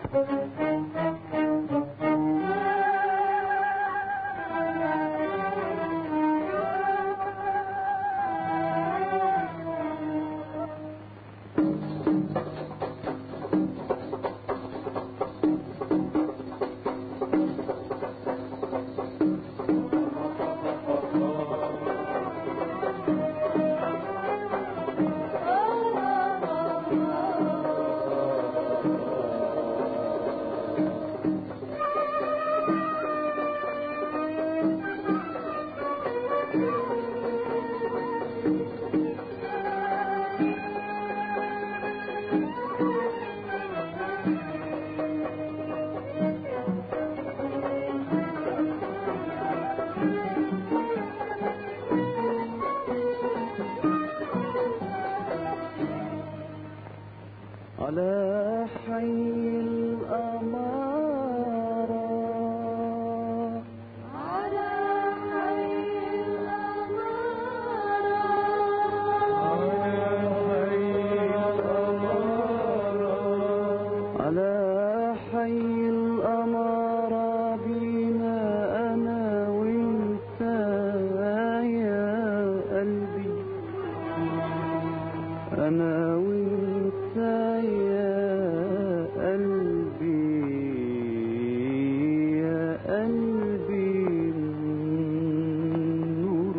على حي الأمارة على حي الأمارة على حي الأمارة بينا أنا وانت يا قلبي أنا وانت يا قلبي يا قلبي نور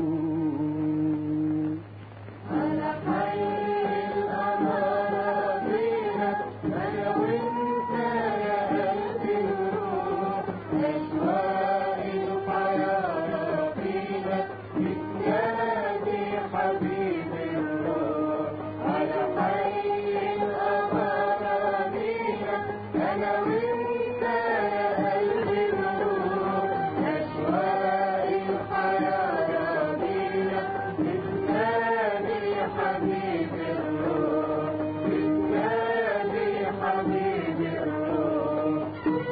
على حي الأمارة بينا أنا وأنت يا قلبي نروح أشواق الحياة فينا بتنادي حبيب الروح على حي الأمارة بينا أنا وأنت يا قلبي نروح أشواق الحياة فينا بتنادي حبيب الروح بتنادي حبيب الروح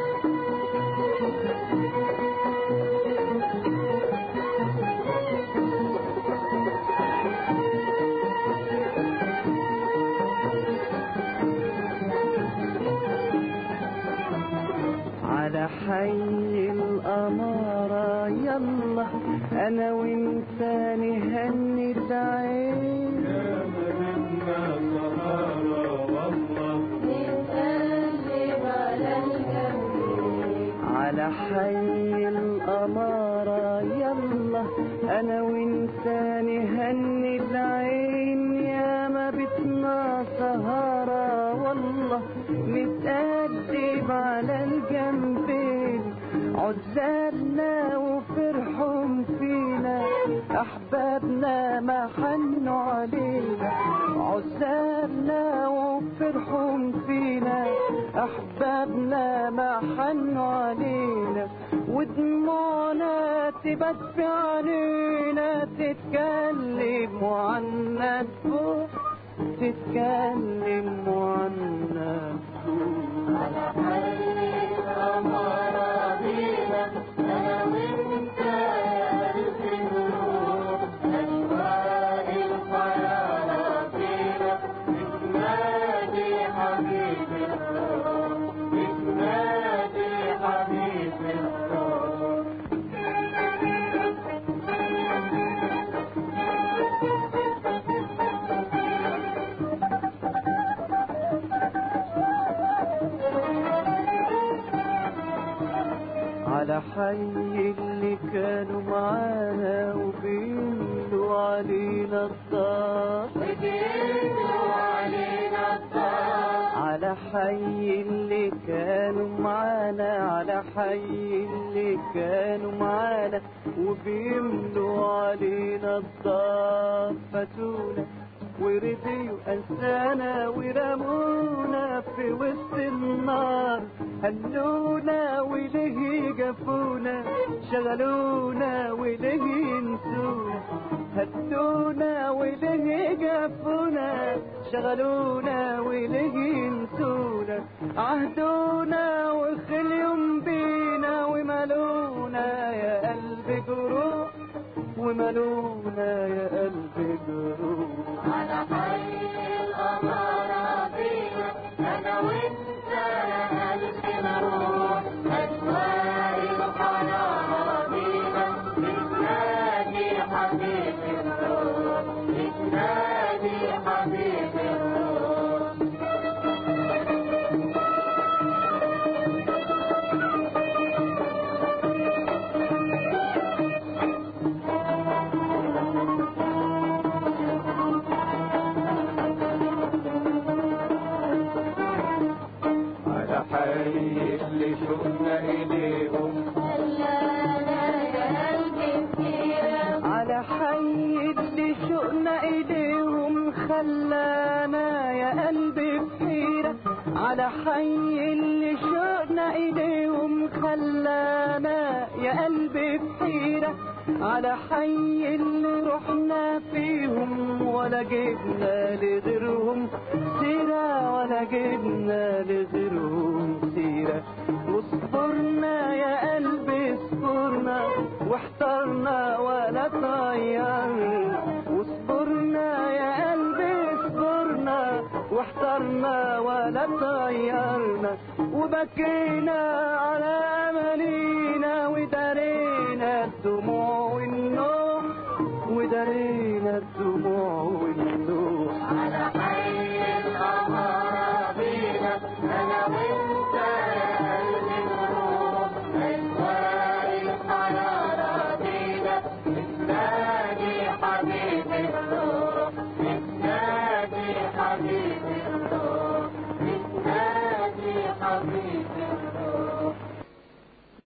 على حي الأمارة يلا أنا وانت نهني العين نتقلب على الجنبين على حي الأمارة يلا أنا وانت نهني العين يا ما بتنا سهرة والله نتقدم على الجنبين عزالنا وفرحهم فينا أحبابنا ما حنوا علينا عزالنا وفرحهم فينا أحبابنا ما حنوا علينا ودموعنا تبت في عينينا تتكلم عنا تفوح تتكلم عنا تفوح على حي الأمارة بينا أنا وأنت يا قلبي نروح أشواق الحياة فينا بتنادي حبيب الروح بتنادي حبيب الروح على حي اللي كانوا معانا وبيملوا علينا الدار وجيتوا علينا الدار على حي اللي كانوا معانا على حي اللي كانوا معانا وبيملوا علينا الدار فاتونا ورديوا أنسانا ورمونا في وسط النار هنونا وليه جفونا شغلونا وليه ينسونا هدونا وليه جفونا شغلونا وليه ينسونا عهدونا وخليهم بينا وملونا يا قلبي جروح وملونا يا قلبي جروح على حي الأمارة بينا أنا وأنت يا شوقنا إليهم خلانا يا قلبي كتيرة على حي اللي شوقنا إليهم خلانا يا قلبي بحيرة على حي اللي شوقنا إليهم خلانا يا قلبي بحيرة على حي اللي رحنا فيهم ولا جبنا لغيرهم سيرة ولا جبنا لغيرهم سيرة واصبرنا يا قلبي اصبرنا واحترنا ولا طيرنا واصبرنا يا قلبي اصبرنا واحترنا ولا طيرنا وبكينا على امانينا ودارينا الدموع والنوح ودارينا الدموع والنوح على حي